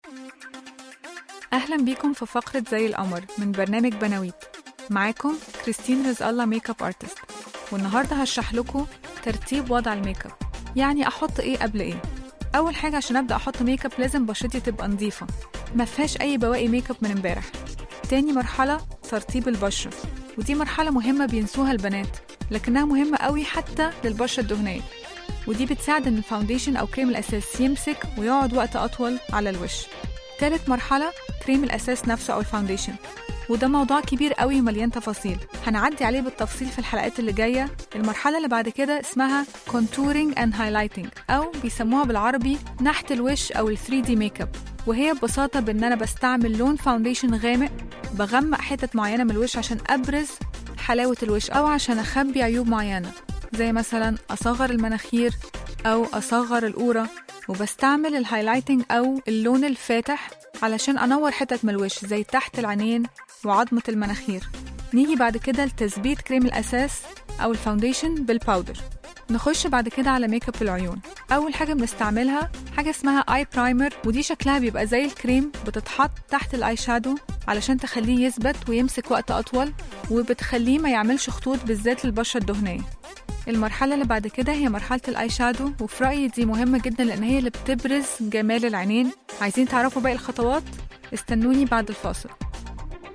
أهلا بيكم في فقرة زي القمر من برنامج بناويت معاكم كريستين رزق الله ميك اب ارتست والنهارده هشرح لكم ترتيب وضع الميك اب يعني احط ايه قبل ايه اول حاجه عشان ابدا احط ميك اب لازم بشرتي تبقى نظيفه ما فيهاش اي بواقي ميك اب من امبارح تاني مرحله ترطيب البشره ودي مرحله مهمه بينسوها البنات لكنها مهمه قوي حتى للبشره الدهنيه ودي بتساعد ان الفاونديشن او كريم الاساس يمسك ويقعد وقت اطول على الوش تالت مرحله كريم الاساس نفسه او الفاونديشن وده موضوع كبير قوي ومليان تفاصيل هنعدي عليه بالتفصيل في الحلقات اللي جايه المرحله اللي بعد كده اسمها contouring and highlighting او بيسموها بالعربي نحت الوش او ال 3 دي ميك اب وهي ببساطه بان انا بستعمل لون فاونديشن غامق بغمق حتت معينه من الوش عشان ابرز حلاوه الوش او عشان اخبي عيوب معينه زي مثلا اصغر المناخير او اصغر القوره وبستعمل الهايلايتنج او اللون الفاتح علشان انور حتت من الوش زي تحت العينين وعظمة المناخير نيجي بعد كده لتثبيت كريم الأساس أو الفاونديشن بالباودر نخش بعد كده على ميك اب العيون أول حاجة بنستعملها حاجة اسمها اي برايمر ودي شكلها بيبقى زي الكريم بتتحط تحت الاي شادو علشان تخليه يثبت ويمسك وقت أطول وبتخليه ما يعملش خطوط بالذات للبشرة الدهنية المرحلة اللي بعد كده هي مرحلة الاي شادو وفي رأيي دي مهمة جدا لأن هي اللي بتبرز جمال العينين عايزين تعرفوا باقي الخطوات استنوني بعد الفاصل